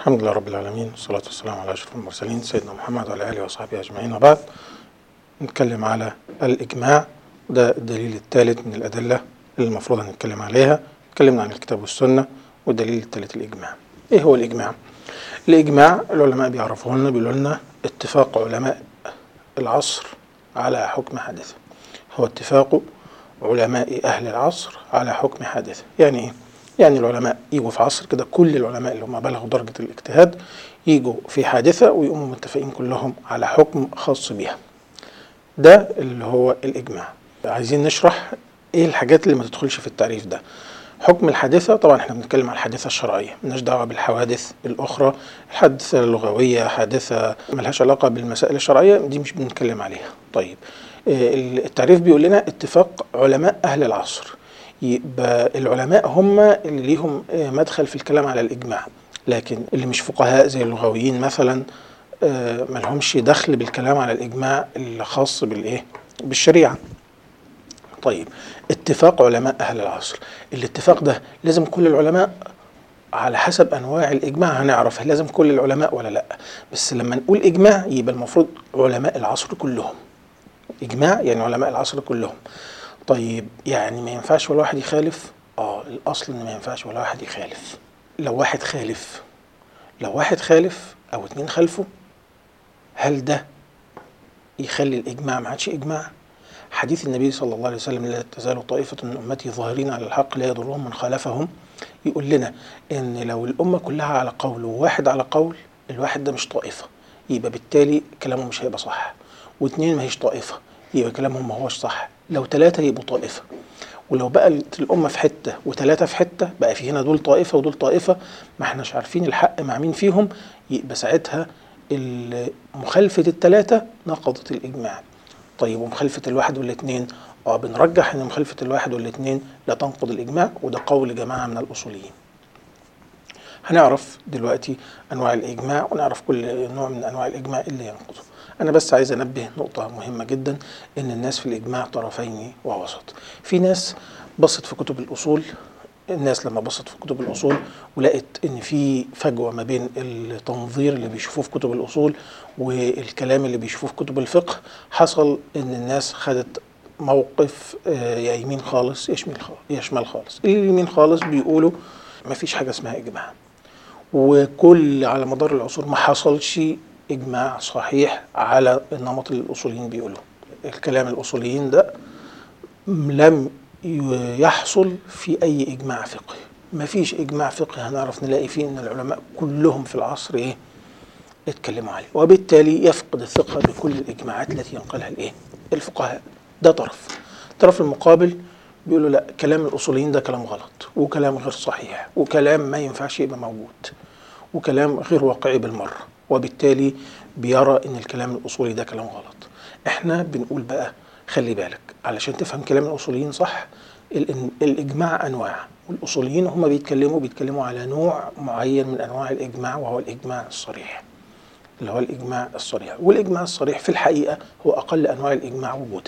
الحمد لله رب العالمين والصلاة والسلام على أشرف المرسلين سيدنا محمد وعلى آله وصحبه أجمعين وبعد نتكلم على الإجماع ده الدليل الثالث من الأدلة اللي المفروض أن نتكلم عليها اتكلمنا عن الكتاب والسنة والدليل الثالث الإجماع إيه هو الإجماع؟ الإجماع العلماء بيعرفوه لنا بيقولوا لنا اتفاق علماء العصر على حكم حادثة هو اتفاق علماء أهل العصر على حكم حادثة يعني إيه؟ يعني العلماء يجوا في عصر كده كل العلماء اللي هم بلغوا درجة الاجتهاد يجوا في حادثة ويقوموا متفقين كلهم على حكم خاص بيها ده اللي هو الإجماع عايزين نشرح إيه الحاجات اللي ما تدخلش في التعريف ده حكم الحادثة طبعا احنا بنتكلم عن الحادثة الشرعية ملناش دعوة بالحوادث الأخرى الحادثة اللغوية حادثة ملهاش علاقة بالمسائل الشرعية دي مش بنتكلم عليها طيب التعريف بيقول لنا اتفاق علماء أهل العصر يبقى العلماء هم اللي ليهم مدخل في الكلام على الإجماع لكن اللي مش فقهاء زي اللغويين مثلا ما لهمش دخل بالكلام على الإجماع الخاص بالإيه بالشريعة طيب اتفاق علماء أهل العصر الاتفاق ده لازم كل العلماء على حسب انواع الاجماع هنعرف هل لازم كل العلماء ولا لا بس لما نقول اجماع يبقى المفروض علماء العصر كلهم اجماع يعني علماء العصر كلهم طيب يعني ما ينفعش ولا واحد يخالف اه الاصل ان ما ينفعش ولا واحد يخالف لو واحد خالف لو واحد خالف او اتنين خالفوا هل ده يخلي الاجماع ما عادش اجماع حديث النبي صلى الله عليه وسلم لا تزال طائفة من أمتي ظاهرين على الحق لا يضرهم من خالفهم يقول لنا إن لو الأمة كلها على قول وواحد على قول الواحد ده مش طائفة يبقى بالتالي كلامه مش هيبقى صح واثنين ما هيش طائفة يبقى كلامهم ما هوش صح لو ثلاثة يبقوا طائفة ولو بقى الأمة في حتة وثلاثة في حتة بقى في هنا دول طائفة ودول طائفة ما احناش عارفين الحق مع مين فيهم يبقى ساعتها مخالفة الثلاثة نقضت الإجماع طيب ومخالفة الواحد والاثنين اه بنرجح ان مخالفة الواحد والاثنين لا تنقض الاجماع وده قول جماعة من الاصوليين. هنعرف دلوقتي انواع الاجماع ونعرف كل نوع من انواع الاجماع اللي ينقضه. انا بس عايز انبه نقطة مهمة جدا ان الناس في الاجماع طرفين ووسط. في ناس بصت في كتب الاصول الناس لما بصت في كتب الاصول ولقت ان في فجوه ما بين التنظير اللي بيشوفوه في كتب الاصول والكلام اللي بيشوفوه في كتب الفقه حصل ان الناس خدت موقف يا يمين خالص يا شمال خالص يا شمال خالص اليمين خالص بيقولوا ما فيش حاجه اسمها اجماع وكل على مدار العصور ما حصلش اجماع صحيح على النمط اللي الاصوليين بيقولوه الكلام الاصوليين ده لم يحصل في أي إجماع فقهي ما فيش إجماع فقهي هنعرف نلاقي فيه أن العلماء كلهم في العصر إيه اتكلموا عليه وبالتالي يفقد الثقة بكل الإجماعات التي ينقلها الإيه الفقهاء ده طرف الطرف المقابل بيقولوا لا كلام الأصوليين ده كلام غلط وكلام غير صحيح وكلام ما ينفعش يبقى موجود وكلام غير واقعي بالمرة وبالتالي بيرى أن الكلام الأصولي ده كلام غلط احنا بنقول بقى خلي بالك علشان تفهم كلام الاصوليين صح الاجماع انواع والاصوليين هم بيتكلموا بيتكلموا على نوع معين من انواع الاجماع وهو الاجماع الصريح اللي هو الاجماع الصريح والاجماع الصريح في الحقيقه هو اقل انواع الاجماع وجودا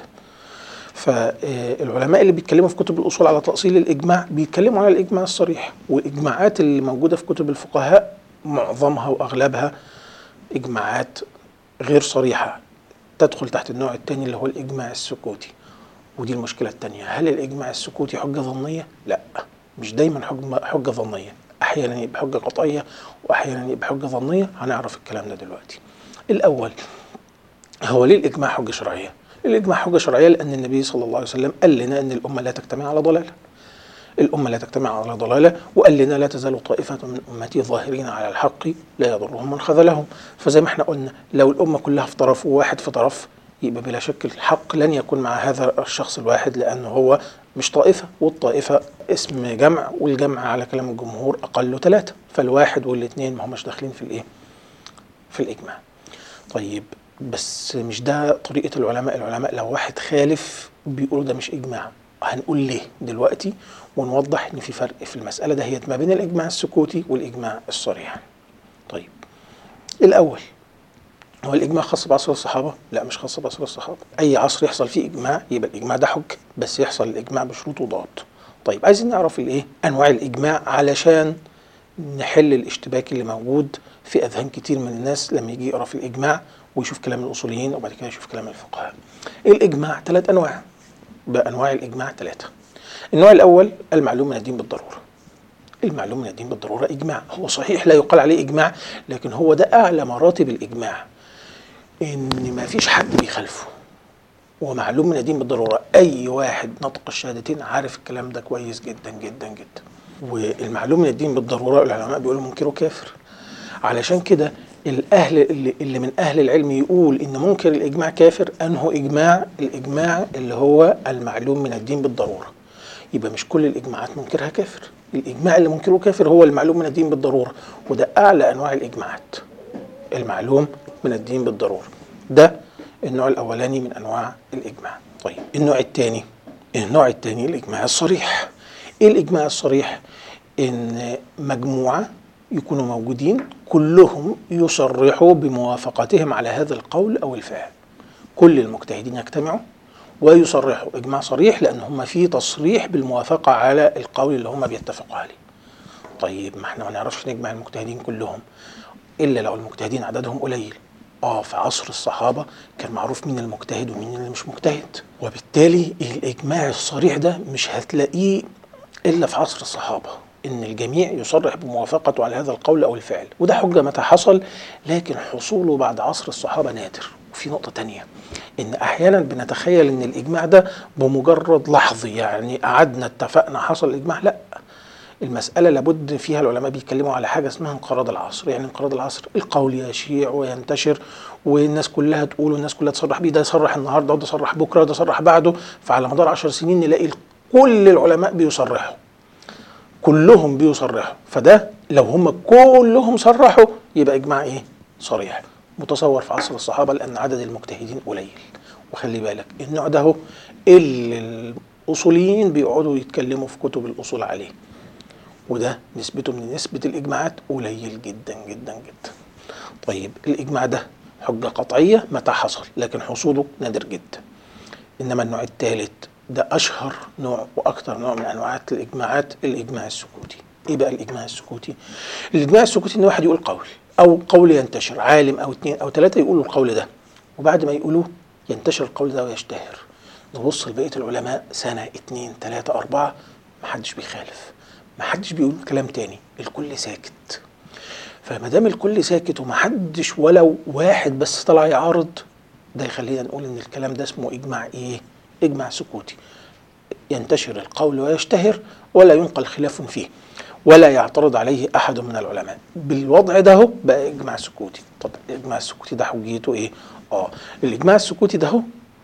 فالعلماء اللي بيتكلموا في كتب الاصول على تاصيل الاجماع بيتكلموا على الاجماع الصريح والاجماعات اللي موجوده في كتب الفقهاء معظمها واغلبها اجماعات غير صريحه تدخل تحت النوع الثاني اللي هو الإجماع السكوتي ودي المشكلة الثانية هل الإجماع السكوتي حجة ظنية؟ لا مش دايما حجة, حجة ظنية أحيانا يبقى حجة قطعية وأحيانا يبقى حجة ظنية هنعرف الكلام ده دلوقتي الأول هو ليه الإجماع حجة شرعية؟ الإجماع حجة شرعية لأن النبي صلى الله عليه وسلم قال لنا أن الأمة لا تجتمع على ضلالة الأمة لا تجتمع على ضلالة وقال لنا لا تزال طائفة من أمتي ظاهرين على الحق لا يضرهم من خذلهم فزي ما احنا قلنا لو الأمة كلها في طرف وواحد في طرف يبقى بلا شك الحق لن يكون مع هذا الشخص الواحد لأنه هو مش طائفة والطائفة اسم جمع والجمع على كلام الجمهور أقل ثلاثة فالواحد والاثنين ما هماش داخلين في الإيه؟ في الإجماع طيب بس مش ده طريقة العلماء العلماء لو واحد خالف بيقولوا ده مش إجماع هنقول ليه دلوقتي ونوضح ان في فرق في المساله دهيت ما بين الاجماع السكوتي والاجماع الصريح. طيب الاول هو الاجماع خاص بعصر الصحابه؟ لا مش خاص بعصر الصحابه، اي عصر يحصل فيه اجماع يبقى الاجماع ده حج بس يحصل الاجماع بشروط وضوابط. طيب عايزين نعرف الايه؟ انواع الاجماع علشان نحل الاشتباك اللي موجود في اذهان كتير من الناس لما يجي يقرا في الاجماع ويشوف كلام الاصوليين وبعد كده يشوف كلام الفقهاء. الاجماع ثلاث انواع. بانواع الاجماع ثلاثه. النوع الاول المعلوم من الدين بالضروره. المعلوم من الدين بالضروره اجماع، هو صحيح لا يقال عليه اجماع لكن هو ده اعلى مراتب الاجماع. ان ما فيش حد بيخالفه. ومعلوم من الدين بالضروره، اي واحد نطق الشهادتين عارف الكلام ده كويس جدا جدا جدا. والمعلوم من الدين بالضروره العلماء بيقولوا منكره كافر. علشان كده الاهل اللي, اللي من اهل العلم يقول ان منكر الاجماع كافر انه اجماع الاجماع اللي هو المعلوم من الدين بالضروره يبقى مش كل الاجماعات منكرها كافر الاجماع اللي منكره كافر هو المعلوم من الدين بالضروره وده اعلى انواع الاجماعات المعلوم من الدين بالضروره ده النوع الاولاني من انواع الاجماع طيب النوع الثاني النوع الثاني الاجماع الصريح ايه الاجماع الصريح ان مجموعه يكونوا موجودين كلهم يصرحوا بموافقتهم على هذا القول او الفعل كل المجتهدين يجتمعوا ويصرحوا اجماع صريح لان هم في تصريح بالموافقه على القول اللي هم بيتفقوا عليه طيب ما احنا ما نعرفش نجمع المجتهدين كلهم الا لو المجتهدين عددهم قليل اه في عصر الصحابه كان معروف مين المجتهد ومين اللي مش مجتهد وبالتالي الاجماع الصريح ده مش هتلاقيه الا في عصر الصحابه ان الجميع يصرح بموافقته على هذا القول او الفعل وده حجه متى حصل لكن حصوله بعد عصر الصحابه نادر وفي نقطه تانية ان احيانا بنتخيل ان الاجماع ده بمجرد لحظي يعني قعدنا اتفقنا حصل الاجماع لا المسألة لابد فيها العلماء بيتكلموا على حاجة اسمها انقراض العصر، يعني انقراض العصر القول يشيع وينتشر والناس كلها تقول والناس كلها تصرح بيه ده يصرح النهارده وده يصرح بكره وده يصرح بعده فعلى مدار عشر سنين نلاقي كل العلماء بيصرحوا كلهم بيصرحوا فده لو هم كلهم صرحوا يبقى اجماع ايه صريح متصور في عصر الصحابه لان عدد المجتهدين قليل وخلي بالك النوع ده هو اللي الاصوليين بيقعدوا يتكلموا في كتب الاصول عليه وده نسبته من نسبه الاجماعات قليل جدا جدا جدا طيب الاجماع ده حجه قطعيه متى حصل لكن حصوله نادر جدا انما النوع الثالث ده اشهر نوع واكثر نوع من انواع الاجماعات الاجماع السكوتي ايه بقى الاجماع السكوتي الاجماع السكوتي ان واحد يقول قول او قول ينتشر عالم او اثنين او ثلاثه يقولوا القول ده وبعد ما يقولوه ينتشر القول ده ويشتهر نبص لبقيه العلماء سنه اثنين ثلاثه اربعه ما حدش بيخالف ما حدش بيقول كلام تاني الكل ساكت فما دام الكل ساكت ومحدش ولو واحد بس طلع يعارض ده يخلينا نقول ان الكلام ده اسمه اجماع ايه اجماع سكوتي ينتشر القول ويشتهر ولا ينقل خلاف فيه ولا يعترض عليه احد من العلماء بالوضع ده هو بقى اجماع سكوتي طب الاجماع السكوتي ده حجيته ايه اه الاجماع السكوتي ده هو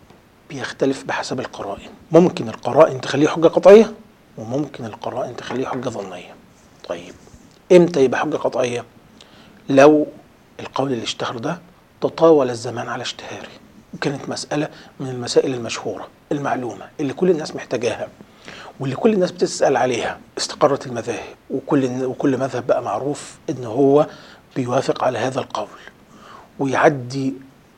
بيختلف بحسب القرائن ممكن القرائن تخليه حجه قطعيه وممكن القرائن تخليه حجه ظنيه طيب امتى يبقى حجه قطعيه لو القول اللي اشتهر ده تطاول الزمان على اشتهاره وكانت مسألة من المسائل المشهورة المعلومة اللي كل الناس محتاجاها واللي كل الناس بتسأل عليها استقرت المذاهب وكل وكل مذهب بقى معروف ان هو بيوافق على هذا القول ويعدي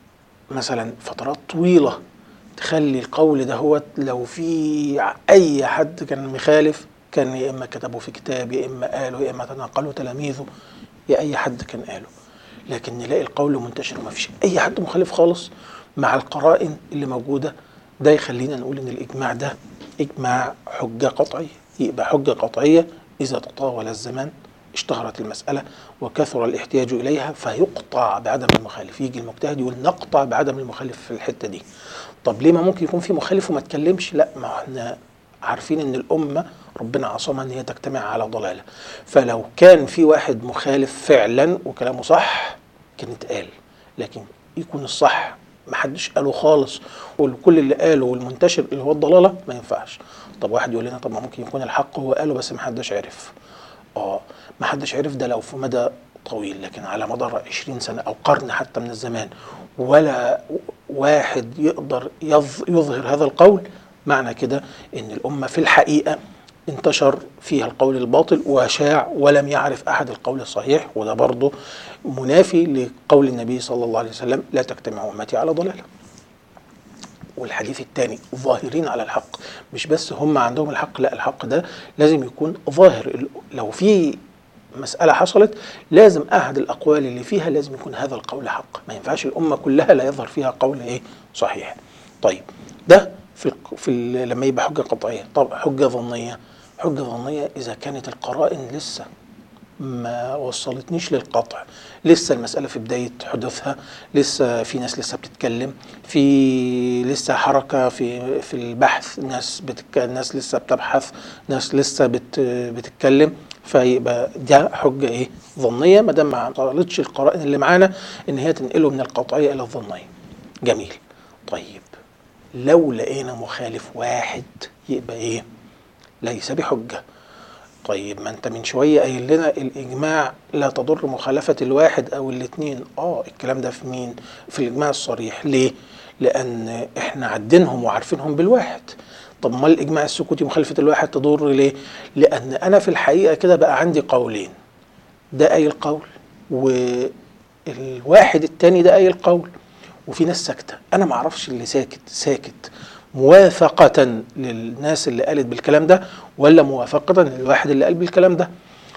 مثلا فترات طويلة تخلي القول ده هو لو في اي حد كان مخالف كان يا اما كتبه في كتاب يا اما قاله يا اما تناقله تلاميذه يا اي حد كان قاله لكن نلاقي القول منتشر وما فيش اي حد مخالف خالص مع القرائن اللي موجوده ده يخلينا نقول ان الاجماع ده اجماع حجه قطعيه يبقى حجه قطعيه اذا تطاول الزمان اشتهرت المسألة وكثر الاحتياج إليها فيقطع بعدم المخالف يجي المجتهد يقول نقطع بعدم المخالف في الحتة دي طب ليه ما ممكن يكون في مخالف وما تكلمش لا ما احنا عارفين ان الأمة ربنا عصمها ان هي تجتمع على ضلالة فلو كان في واحد مخالف فعلا وكلامه صح كان اتقال لكن يكون الصح ما حدش قاله خالص وكل اللي قاله والمنتشر اللي هو الضلاله ما ينفعش طب واحد يقول لنا طب ما ممكن يكون الحق هو قاله بس ما حدش عرف اه ما حدش عرف ده لو في مدى طويل لكن على مدار 20 سنه او قرن حتى من الزمان ولا واحد يقدر يظهر هذا القول معنى كده ان الامه في الحقيقه انتشر فيها القول الباطل وشاع ولم يعرف احد القول الصحيح وده برضه منافي لقول النبي صلى الله عليه وسلم لا تجتمع امتي على ضلاله. والحديث الثاني ظاهرين على الحق مش بس هم عندهم الحق لا الحق ده لازم يكون ظاهر لو في مسألة حصلت لازم أحد الأقوال اللي فيها لازم يكون هذا القول حق ما ينفعش الأمة كلها لا يظهر فيها قول إيه صحيح طيب ده في الق- في ال- لما يبقى حجة قطعية طب حجة ظنية حجة ظنية إذا كانت القرائن لسه ما وصلتنيش للقطع لسه المسألة في بداية حدوثها لسه في ناس لسه بتتكلم في لسه حركة في في البحث ناس بتك... ناس لسه بتبحث ناس لسه بت... بتتكلم فيبقى ده حجة ايه ظنية ما دام ما وصلتش القرائن اللي معانا ان هي تنقله من القطعية الى الظنية جميل طيب لو لقينا مخالف واحد يبقى ايه ليس بحجه طيب ما انت من شويه قايل لنا الاجماع لا تضر مخالفه الواحد او الاثنين اه الكلام ده في مين في الاجماع الصريح ليه لان احنا عدينهم وعارفينهم بالواحد طب ما الاجماع السكوتي مخالفه الواحد تضر ليه لان انا في الحقيقه كده بقى عندي قولين ده قايل قول والواحد التاني ده قايل قول وفي ناس ساكته انا ما اعرفش اللي ساكت ساكت موافقة للناس اللي قالت بالكلام ده ولا موافقة للواحد اللي قال بالكلام ده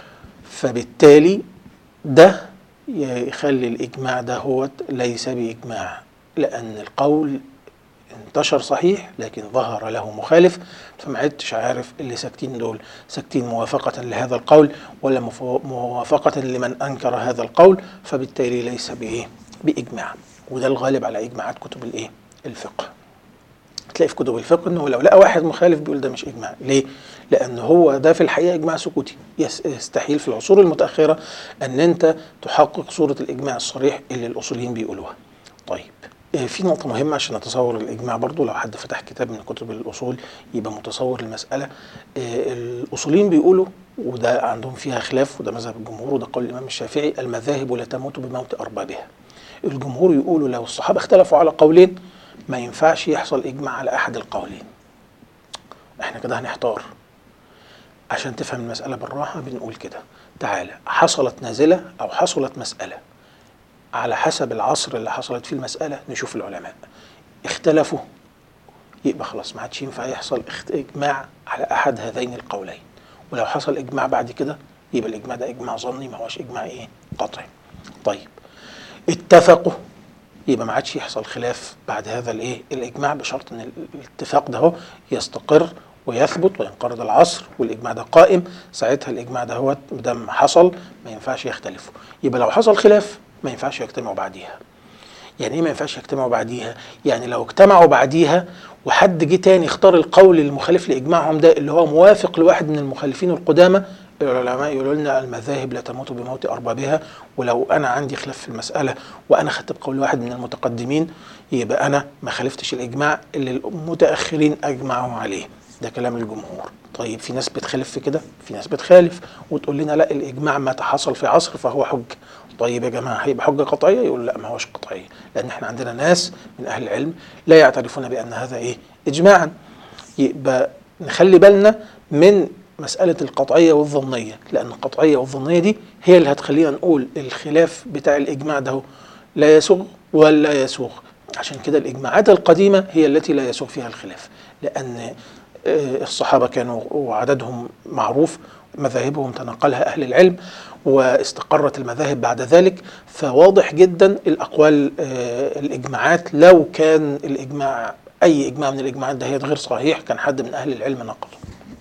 فبالتالي ده يخلي الإجماع ده هو ليس بإجماع لأن القول انتشر صحيح لكن ظهر له مخالف فما عدتش عارف اللي ساكتين دول ساكتين موافقة لهذا القول ولا مفو- موافقة لمن أنكر هذا القول فبالتالي ليس بإيه بإجماع وده الغالب على إجماعات كتب الإيه الفقه تلاقي في كتب الفقه انه لو لقى واحد مخالف بيقول ده مش اجماع ليه لان هو ده في الحقيقه اجماع سكوتي يس- يستحيل في العصور المتاخره ان انت تحقق صوره الاجماع الصريح اللي الاصوليين بيقولوها طيب آه، في نقطة مهمة عشان نتصور الإجماع برضو لو حد فتح كتاب من كتب الأصول يبقى متصور المسألة آه، الأصوليين بيقولوا وده عندهم فيها خلاف وده مذهب الجمهور وده قول الإمام الشافعي المذاهب لا تموت بموت أربابها الجمهور يقولوا لو الصحابة اختلفوا على قولين ما ينفعش يحصل إجماع على أحد القولين احنا كده هنحتار عشان تفهم المسألة بالراحة بنقول كده تعالى حصلت نازلة أو حصلت مسألة على حسب العصر اللي حصلت فيه المسألة نشوف العلماء اختلفوا يبقى خلاص ما عادش ينفع يحصل اخت- إجماع على أحد هذين القولين ولو حصل إجماع بعد كده يبقى الإجماع ده إجماع ظني ما هوش إجماع إيه قطعي طيب اتفقوا يبقى ما عادش يحصل خلاف بعد هذا الايه الاجماع بشرط ان ال- الاتفاق ده هو يستقر ويثبت وينقرض العصر والاجماع ده قائم ساعتها الاجماع ده هو دام حصل ما ينفعش يختلفوا يبقى لو حصل خلاف ما ينفعش يجتمعوا بعديها يعني ايه ما ينفعش يجتمعوا بعديها يعني لو اجتمعوا بعديها وحد جه تاني اختار القول المخالف لاجماعهم ده اللي هو موافق لواحد من المخالفين القدامى العلماء يقولوا لنا المذاهب لا تموت بموت اربابها ولو انا عندي خلاف في المساله وانا خدت بقول واحد من المتقدمين يبقى انا ما خالفتش الاجماع اللي المتاخرين اجمعوا عليه ده كلام الجمهور طيب في ناس بتخالف في كده في ناس بتخالف وتقول لنا لا الاجماع متى حصل في عصر فهو حجه طيب يا جماعه هيبقى حجه قطعيه يقول لا ما هوش قطعيه لان احنا عندنا ناس من اهل العلم لا يعترفون بان هذا ايه اجماعا يبقى نخلي بالنا من مسألة القطعية والظنية لأن القطعية والظنية دي هي اللي هتخلينا نقول الخلاف بتاع الإجماع ده لا يسوغ ولا يسوغ عشان كده الإجماعات القديمة هي التي لا يسوغ فيها الخلاف لأن آه، الصحابة كانوا وعددهم معروف مذاهبهم تنقلها أهل العلم واستقرت المذاهب بعد ذلك فواضح جدا الأقوال آه، الإجماعات لو كان الإجماع أي إجماع من الإجماعات ده هي غير صحيح كان حد من أهل العلم نقضه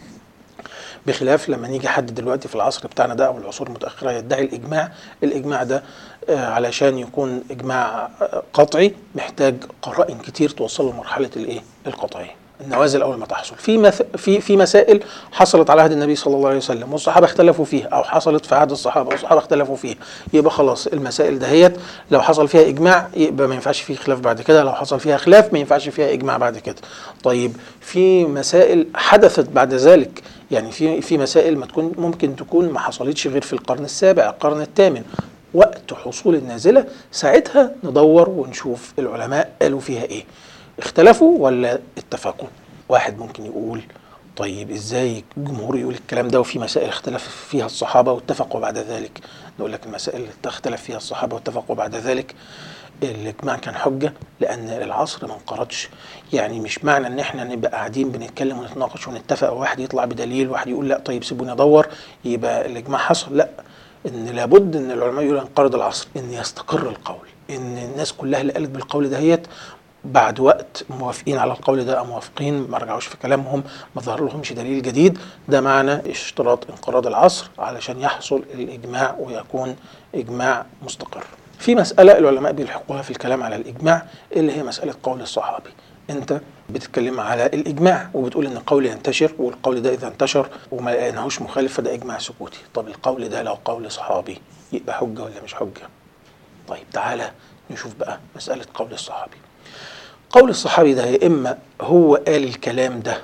بخلاف لما نيجي حد دلوقتي في العصر بتاعنا ده او العصور المتاخره يدعي الاجماع الاجماع ده آه، علشان يكون اجماع آه، قطعي محتاج قرائن كتير توصله لمرحله الايه القطعيه النوازل اول ما تحصل في مث... في في مسائل حصلت على عهد النبي صلى الله عليه وسلم والصحابه اختلفوا فيها او حصلت في عهد الصحابه والصحابه اختلفوا فيها يبقى خلاص المسائل دهيت لو حصل فيها اجماع يبقى ما ينفعش فيه خلاف بعد كده لو حصل فيها خلاف ما ينفعش فيها اجماع بعد كده طيب في مسائل حدثت بعد ذلك يعني في في مسائل ما تكون ممكن تكون ما حصلتش غير في القرن السابع القرن الثامن وقت حصول النازله ساعتها ندور ونشوف العلماء قالوا فيها ايه اختلفوا ولا اتفقوا واحد ممكن يقول طيب ازاي الجمهور يقول الكلام ده وفي مسائل اختلف فيها الصحابه واتفقوا بعد ذلك نقول لك المسائل اللي اختلف فيها الصحابه واتفقوا بعد ذلك الاجماع كان حجه لان العصر ما انقرضش يعني مش معنى ان احنا نبقى قاعدين بنتكلم ونتناقش ونتفق وواحد يطلع بدليل وواحد يقول لا طيب سيبوني ادور يبقى الاجماع حصل لا ان لابد ان العلماء يقولوا ينقرض العصر ان يستقر القول ان الناس كلها اللي قالت بالقول دهيت بعد وقت موافقين على القول ده أو موافقين ما رجعوش في كلامهم ما ظهر لهمش دليل جديد ده معنى اشتراط انقراض العصر علشان يحصل الإجماع ويكون إجماع مستقر في مسألة العلماء بيلحقوها في الكلام على الإجماع اللي هي مسألة قول الصحابي أنت بتتكلم على الإجماع وبتقول إن القول ينتشر والقول ده إذا انتشر وما لقيناهوش مخالف فده إجماع سكوتي طب القول ده لو قول صحابي يبقى حجة ولا مش حجة طيب تعالى نشوف بقى مسألة قول الصحابي قول الصحابي ده يا إما هو قال الكلام ده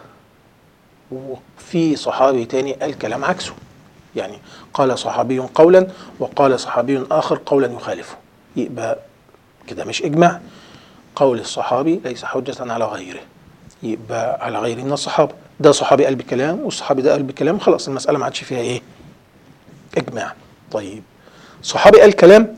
وفي صحابي تاني قال كلام عكسه يعني قال صحابي قولا وقال صحابي آخر قولا يخالفه يبقى كده مش إجماع قول الصحابي ليس حجة على غيره يبقى على غيره من الصحابة ده صحابي قال بكلام والصحابي ده قال بكلام خلاص المسألة ما عادش فيها إيه إجماع طيب صحابي قال كلام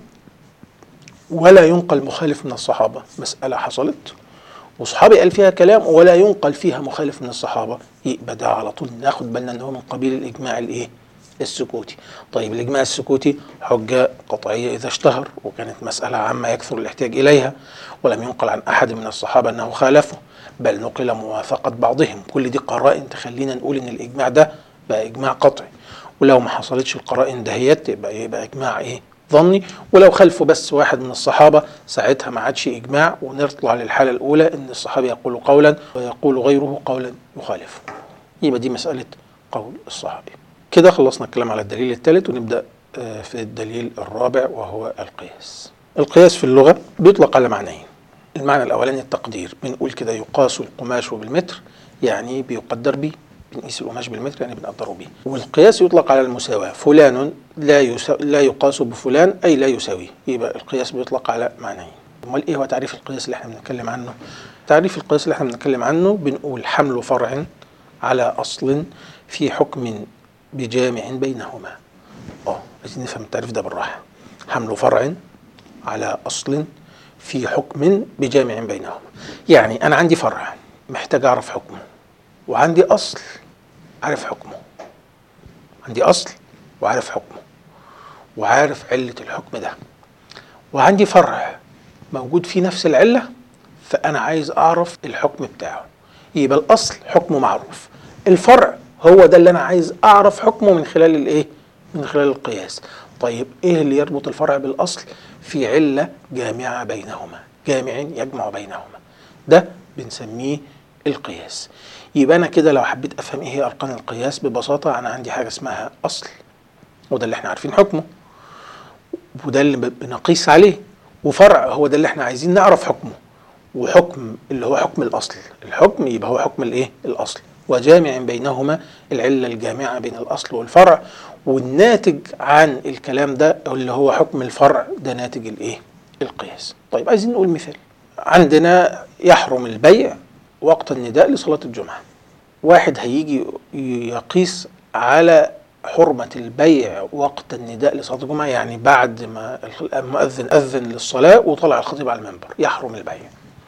ولا ينقل مخالف من الصحابة مسألة حصلت وصحابي قال فيها كلام ولا ينقل فيها مخالف من الصحابة يبقى ده على طول ناخد بالنا ان هو من قبيل الاجماع الايه السكوتي طيب الاجماع السكوتي حجة قطعية اذا اشتهر وكانت مسألة عامة يكثر الاحتياج اليها ولم ينقل عن احد من الصحابة انه خالفه بل نقل موافقة بعضهم كل دي قرائن تخلينا نقول ان الاجماع ده بقى اجماع قطعي ولو ما حصلتش القرائن دهيت يبقى يبقى اجماع ايه ظني ولو خلفه بس واحد من الصحابة ساعتها ما عادش إجماع ونطلع للحالة الأولى إن الصحابي يقول قولا ويقول غيره قولا يخالفه يبقى دي مسألة قول الصحابي كده خلصنا الكلام على الدليل الثالث ونبدأ في الدليل الرابع وهو القياس القياس في اللغة بيطلق على معنيين المعنى الأولاني التقدير بنقول كده يقاس القماش بالمتر يعني بيقدر به بنقيس القماش بالمتر يعني بنقدره به والقياس يطلق على المساواة فلان لا يسا... لا يقاس بفلان أي لا يساويه يبقى القياس بيطلق على معنيين امال ايه هو تعريف القياس اللي احنا بنتكلم عنه تعريف القياس اللي احنا بنتكلم عنه بنقول حمل فرع على أصل في حكم بجامع بينهما اه عايزين نفهم التعريف ده بالراحة حمل فرع على أصل في حكم بجامع بينهما يعني أنا عندي فرع محتاج أعرف حكمه وعندي أصل عارف حكمه عندي أصل وعارف حكمه وعارف علة الحكم ده وعندي فرع موجود فيه نفس العلة فأنا عايز أعرف الحكم بتاعه يبقى الأصل حكمه معروف الفرع هو ده اللي أنا عايز أعرف حكمه من خلال الإيه؟ من خلال القياس طيب إيه اللي يربط الفرع بالأصل؟ في علة جامعة بينهما جامع يجمع بينهما ده بنسميه القياس يبقى انا كده لو حبيت افهم ايه هي اركان القياس ببساطه انا عندي حاجه اسمها اصل وده اللي احنا عارفين حكمه وده اللي بنقيس عليه وفرع هو ده اللي احنا عايزين نعرف حكمه وحكم اللي هو حكم الاصل الحكم يبقى هو حكم الايه الاصل وجامع بينهما العله الجامعه بين الاصل والفرع والناتج عن الكلام ده اللي هو حكم الفرع ده ناتج الايه القياس طيب عايزين نقول مثال عندنا يحرم البيع وقت النداء لصلاة الجمعة واحد هيجي يقيس على حرمة البيع وقت النداء لصلاة الجمعة يعني بعد ما المؤذن أذن للصلاة وطلع الخطيب على المنبر يحرم البيع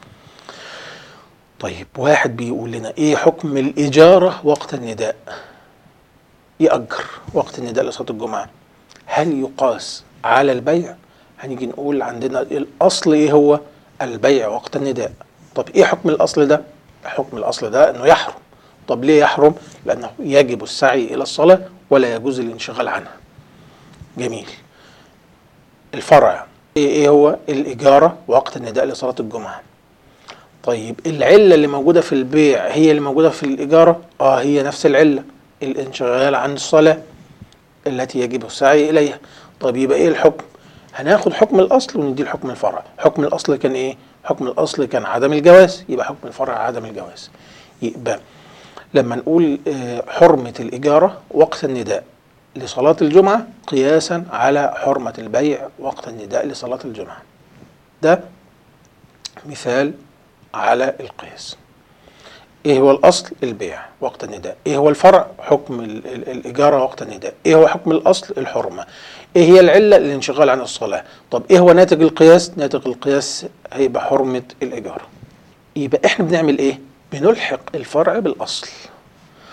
طيب واحد بيقول لنا ايه حكم الإجارة وقت النداء يأجر وقت النداء لصلاة الجمعة هل يقاس على البيع هنيجي نقول عندنا الأصل ايه هو البيع وقت النداء طب ايه حكم الأصل ده حكم الأصل ده أنه يحرم طب ليه يحرم؟ لأنه يجب السعي إلى الصلاة ولا يجوز الانشغال عنها جميل الفرع إيه هو؟ الإجارة وقت النداء لصلاة الجمعة طيب العلة اللي موجودة في البيع هي اللي موجودة في الإجارة؟ آه هي نفس العلة الانشغال عن الصلاة التي يجب السعي إليها طيب يبقى إيه الحكم؟ هناخد حكم الأصل وندي الحكم الفرع حكم الأصل كان إيه؟ حكم الأصل كان عدم الجواز يبقى حكم الفرع عدم الجواز يبقى لما نقول حرمة الإجارة وقت النداء لصلاة الجمعة قياسا على حرمة البيع وقت النداء لصلاة الجمعة ده مثال على القياس ايه هو الاصل البيع وقت النداء ايه هو الفرع حكم الاجاره وقت النداء ايه هو حكم الاصل الحرمه ايه هي العله الانشغال عن الصلاه طب ايه هو ناتج القياس ناتج القياس هيبقى حرمه الاجاره يبقى احنا بنعمل ايه بنلحق الفرع بالاصل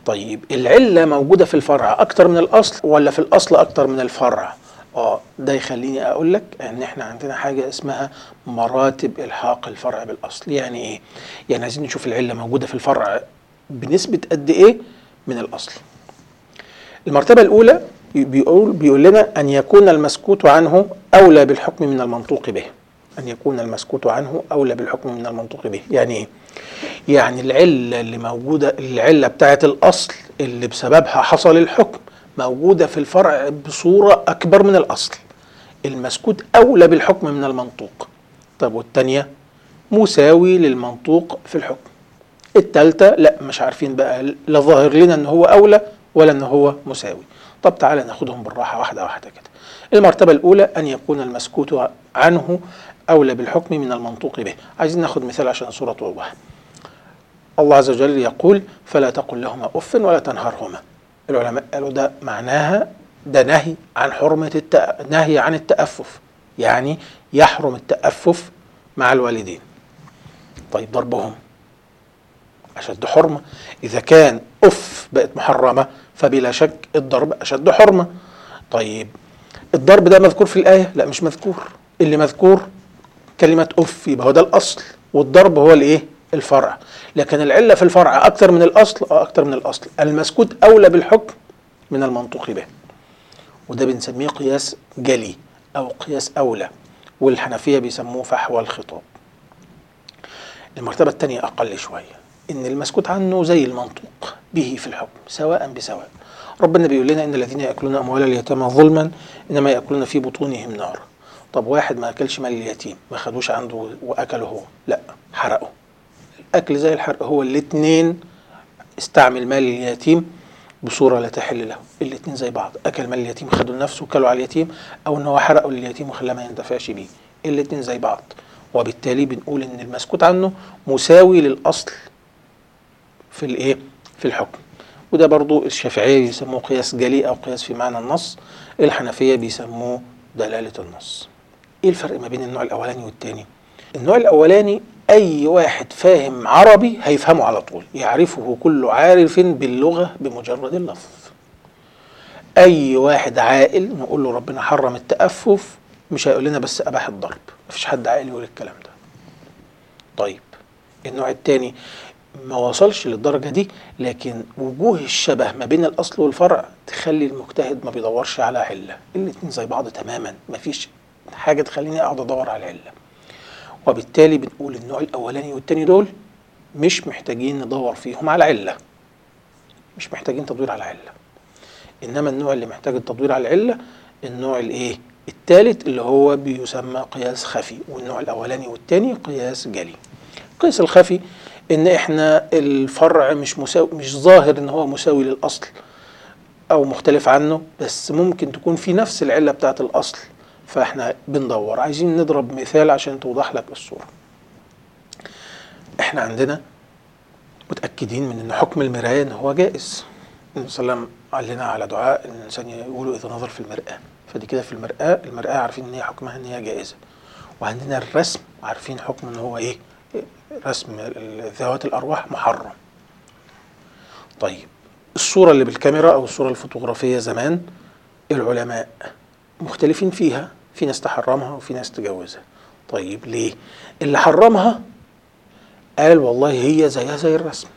طيب العلة موجودة في الفرع أكتر من الأصل ولا في الأصل أكتر من الفرع؟ اه ده يخليني أقول لك إن إحنا عندنا حاجة اسمها مراتب إلحاق الفرع بالأصل، يعني إيه؟ يعني عايزين نشوف العلة موجودة في الفرع بنسبة قد إيه من الأصل. المرتبة الأولى بيقول بيقول لنا أن يكون المسكوت عنه أولى بالحكم من المنطوق به. أن يكون المسكوت عنه أولى بالحكم من المنطوق به، يعني إيه؟ يعني العلة اللي موجودة العلة بتاعت الأصل اللي بسببها حصل الحكم موجودة في الفرع بصورة أكبر من الأصل المسكوت أولى بالحكم من المنطوق طب والتانية مساوي للمنطوق في الحكم التالتة لا مش عارفين بقى لا ظاهر لنا ان هو أولى ولا ان هو مساوي طب تعالى ناخدهم بالراحة واحدة واحدة كده المرتبة الأولى أن يكون المسكوت عنه أولى بالحكم من المنطوق به عايزين ناخد مثال عشان الصورة توضح الله عز وجل يقول فلا تقل لهما اف ولا تنهرهما العلماء قالوا ده معناها ده نهي عن حرمة التأ... نهي عن التأفف يعني يحرم التأفف مع الوالدين طيب ضربهم أشد حرمة إذا كان أف بقت محرمة فبلا شك الضرب أشد حرمة طيب الضرب ده مذكور في الآية لا مش مذكور اللي مذكور كلمة أف يبقى هو ده الأصل والضرب هو الإيه الفرع لكن العله في الفرع اكثر من الاصل اه اكثر من الاصل المسكوت اولى بالحكم من المنطوق به وده بنسميه قياس جلي او قياس اولى والحنفيه بيسموه فحوى الخطاب المرتبه الثانيه اقل شويه ان المسكوت عنه زي المنطوق به في الحكم سواء بسواء ربنا بيقول لنا ان الذين ياكلون اموال اليتامى ظلما انما ياكلون في بطونهم نارا طب واحد ما اكلش مال اليتيم ما خدوش عنده واكله هو لا حرقه الاكل زي الحرق هو الاثنين استعمل مال اليتيم بصورة لا تحل له الاثنين زي بعض اكل مال اليتيم خدوا لنفسه وكلوا على اليتيم او ان هو حرقه لليتيم وخلاه ما ينتفعش بيه الاثنين زي بعض وبالتالي بنقول ان المسكوت عنه مساوي للاصل في الايه في الحكم وده برضو الشافعية بيسموه قياس جلي أو قياس في معنى النص الحنفية بيسموه دلالة النص إيه الفرق ما بين النوع الأولاني والتاني النوع الأولاني أي واحد فاهم عربي هيفهمه على طول يعرفه كل عارف باللغة بمجرد اللفظ أي واحد عاقل نقول له ربنا حرم التأفف مش هيقول لنا بس أباح الضرب مفيش حد عاقل يقول الكلام ده طيب النوع الثاني ما وصلش للدرجة دي لكن وجوه الشبه ما بين الأصل والفرع تخلي المجتهد ما بيدورش على علة الاتنين زي بعض تماما مفيش حاجة تخليني أقعد أدور على علة وبالتالي بنقول النوع الأولاني والتاني دول مش محتاجين ندور فيهم على علة مش محتاجين تدوير على علة إنما النوع اللي محتاج التدوير على العلة النوع الإيه الثالث اللي هو بيسمى قياس خفي والنوع الأولاني والتاني قياس جلي القياس الخفي ان احنا الفرع مش مساوي مش ظاهر ان هو مساوي للاصل او مختلف عنه بس ممكن تكون في نفس العله بتاعه الاصل فاحنا بندور عايزين نضرب مثال عشان توضح لك الصوره احنا عندنا متاكدين من ان حكم المرايه ان هو جائز النبي صلى الله عليه وسلم قال لنا على دعاء ان الانسان يقوله اذا نظر في المراه فدي كده في المراه المراه عارفين ان هي حكمها ان هي جائزه وعندنا الرسم عارفين حكم ان هو ايه رسم ذوات الارواح محرم طيب الصوره اللي بالكاميرا او الصوره الفوتوغرافيه زمان العلماء مختلفين فيها في ناس تحرمها وفي ناس تجوزها طيب ليه اللي حرمها قال والله هي زيها زي الرسم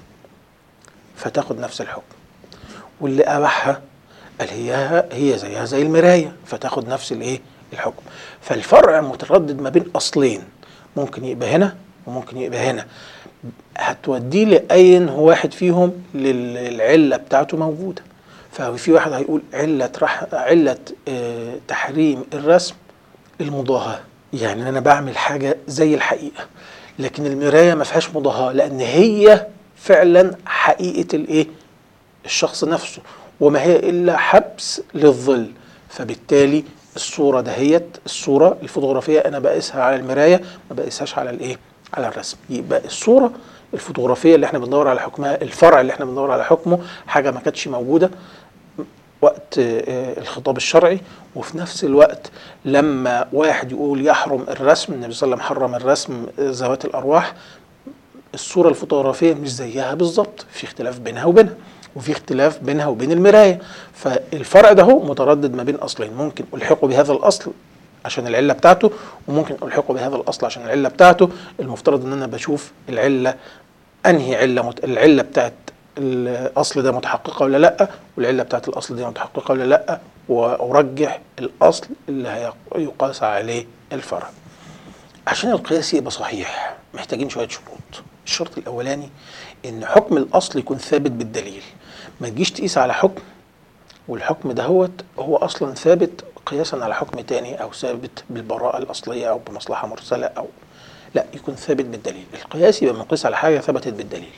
فتاخد نفس الحكم واللي اباحها قال هي هي زيها زي المرايه فتاخد نفس الايه الحكم فالفرع متردد ما بين اصلين ممكن يبقى هنا وممكن يبقى هنا هتوديه لأين هو واحد فيهم للعلة بتاعته موجودة ففي واحد هيقول علة رح علة اه تحريم الرسم المضاهاة يعني أنا بعمل حاجة زي الحقيقة لكن المراية ما فيهاش مضاهاة لأن هي فعلا حقيقة الإيه؟ الشخص نفسه وما هي إلا حبس للظل فبالتالي الصورة دهيت الصورة الفوتوغرافية أنا بقيسها على المراية ما بقيسهاش على الإيه؟ على الرسم يبقى الصورة الفوتوغرافية اللي احنا بندور على حكمها الفرع اللي احنا بندور على حكمه حاجة ما كانتش موجودة وقت الخطاب الشرعي وفي نفس الوقت لما واحد يقول يحرم الرسم النبي صلى الله عليه وسلم حرم الرسم ذوات الأرواح الصورة الفوتوغرافية مش زيها بالظبط في اختلاف بينها وبينها وفي اختلاف بينها وبين المرايه فالفرع ده هو متردد ما بين اصلين ممكن الحقه بهذا الاصل عشان العله بتاعته وممكن الحقه بهذا الاصل عشان العله بتاعته المفترض ان انا بشوف العله انهي عله مت... العله بتاعت الاصل ده متحققه ولا لا والعله بتاعت الاصل دي متحققه ولا لا وارجح الاصل اللي هيقاس عليه الفرع عشان القياس يبقى صحيح محتاجين شويه شروط الشرط الاولاني ان حكم الاصل يكون ثابت بالدليل ما تجيش تقيس على حكم والحكم دهوت هو اصلا ثابت قياسا على حكم تاني او ثابت بالبراءه الاصليه او بمصلحه مرسله او لا يكون ثابت بالدليل القياس يبقى مقيس على حاجه ثبتت بالدليل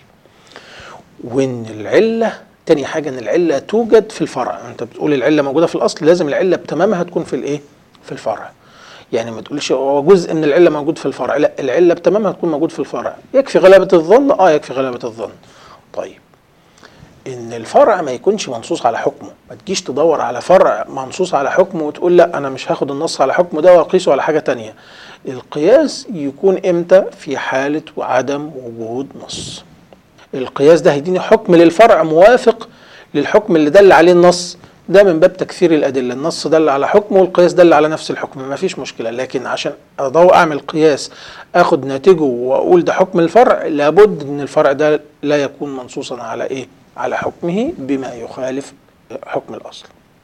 وان العله تاني حاجه ان العله توجد في الفرع انت بتقول العله موجوده في الاصل لازم العله بتمامها تكون في الايه في الفرع يعني ما تقولش هو جزء من العله موجود في الفرع لا العله بتمامها تكون موجود في الفرع يكفي غلبه الظن اه يكفي غلبه الظن طيب ان الفرع ما يكونش منصوص على حكمه ما تجيش تدور على فرع منصوص على حكمه وتقول لا انا مش هاخد النص على حكمه ده واقيسه على حاجه تانية القياس يكون امتى في حاله عدم وجود نص القياس ده هيديني حكم للفرع موافق للحكم اللي دل عليه النص ده من باب تكثير الادله النص دل على حكم والقياس دل على نفس الحكم ما فيش مشكله لكن عشان اضو اعمل قياس اخد ناتجه واقول ده حكم الفرع لابد ان الفرع ده لا يكون منصوصا على ايه على حكمه بما يخالف حكم الاصل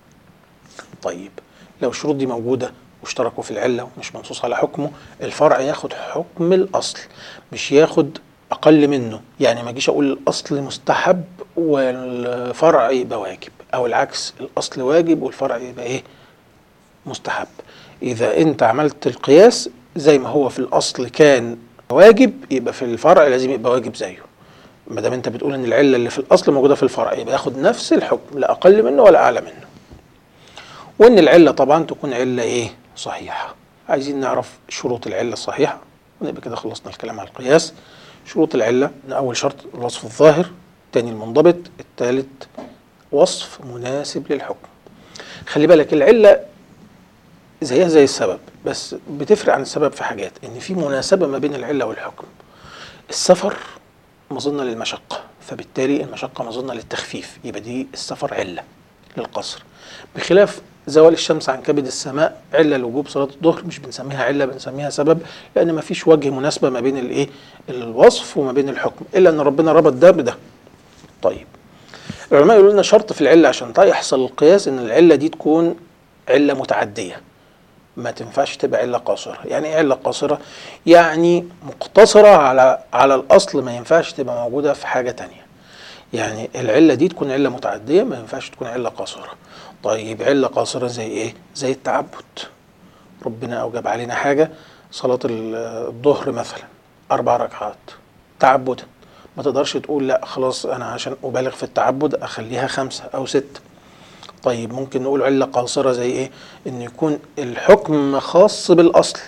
طيب لو الشروط دي موجوده واشتركوا في العله ومش منصوص على حكمه الفرع ياخد حكم الاصل مش ياخد اقل منه يعني ما اجيش اقول الاصل مستحب والفرع يبقى واجب او العكس الاصل واجب والفرع يبقى ايه مستحب اذا انت عملت القياس زي ما هو في الاصل كان واجب يبقى في الفرع لازم يبقى واجب زيه ما دام انت بتقول ان العله اللي في الاصل موجوده في الفرع يبقى ياخد نفس الحكم لا اقل منه ولا اعلى منه وان العله طبعا تكون عله ايه صحيحه عايزين نعرف شروط العله الصحيحه ونبقى كده خلصنا الكلام على القياس شروط العله اول شرط الوصف الظاهر الثاني المنضبط الثالث وصف مناسب للحكم خلي بالك العله زيها زي السبب بس بتفرق عن السبب في حاجات ان في مناسبه ما بين العله والحكم السفر مظنه للمشقه فبالتالي المشقه مظنه للتخفيف يبقى دي السفر عله للقصر بخلاف زوال الشمس عن كبد السماء علة لوجوب صلاة الظهر مش بنسميها علة بنسميها سبب لأن ما فيش وجه مناسبة ما بين الإيه الوصف وما بين الحكم إلا أن ربنا ربط ده بده طيب العلماء يقولوا لنا شرط في العلة عشان يحصل القياس إن العلة دي تكون علة متعدية ما تنفعش تبقى علة قاصرة يعني ايه علة قاصرة يعني مقتصرة على على الأصل ما ينفعش تبقى موجودة في حاجة تانية يعني العلة دي تكون علة متعدية ما ينفعش تكون علة قاصرة طيب علة قاصرة زي ايه زي التعبد ربنا أوجب علينا حاجة صلاة الظهر مثلا أربع ركعات تعبدا ما تقدرش تقول لا خلاص أنا عشان أبالغ في التعبد أخليها خمسة أو ستة طيب ممكن نقول علة قاصرة زي ايه ان يكون الحكم خاص بالاصل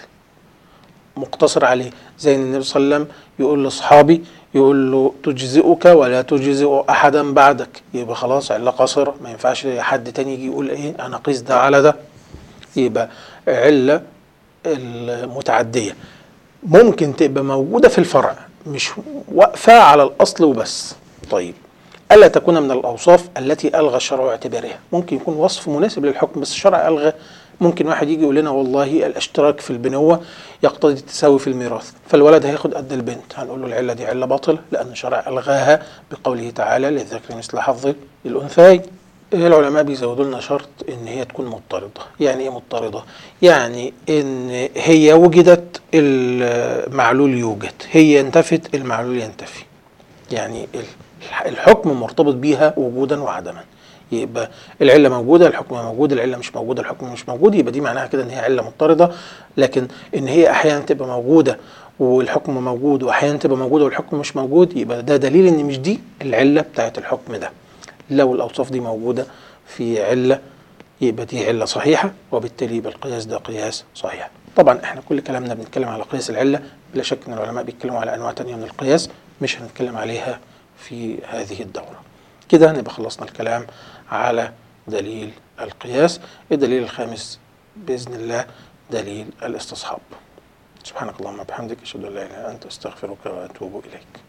مقتصر عليه زي ان النبي صلى الله عليه وسلم يقول لاصحابي يقول له تجزئك ولا تجزئ احدا بعدك يبقى خلاص علة قاصرة ما ينفعش حد تاني يجي يقول ايه انا قيس ده على ده يبقى علة المتعدية ممكن تبقى موجودة في الفرع مش واقفة على الاصل وبس طيب ألا تكون من الأوصاف التي ألغى الشرع اعتبارها ممكن يكون وصف مناسب للحكم بس الشرع ألغى ممكن واحد يجي يقول لنا والله الاشتراك في البنوة يقتضي التساوي في الميراث فالولد هياخد قد البنت هنقول له العلة دي علة باطلة لأن الشرع ألغاها بقوله تعالى للذكر مثل حظ الأنثيين العلماء بيزودوا لنا شرط ان هي تكون مضطردة يعني ايه مضطردة يعني ان هي وجدت المعلول يوجد هي انتفت المعلول ينتفي يعني الحكم مرتبط بيها وجودا وعدما يبقى العله موجوده الحكم موجود العله مش موجوده الحكم مش موجود يبقى دي معناها كده ان هي عله مضطرده لكن ان هي احيانا تبقى موجوده والحكم موجود واحيانا تبقى موجوده والحكم مش موجود يبقى ده دليل ان مش دي العله بتاعت الحكم ده لو الاوصاف دي موجوده في عله يبقى دي عله صحيحه وبالتالي يبقى القياس ده قياس صحيح طبعا احنا كل كلامنا بنتكلم على قياس العله بلا شك ان العلماء بيتكلموا على انواع تانية من القياس مش هنتكلم عليها في هذه الدورة كده نبقى خلصنا الكلام على دليل القياس الدليل الخامس بإذن الله دليل الاستصحاب سبحانك اللهم وبحمدك أشهد أن لا إله إلا أنت أستغفرك وأتوب إليك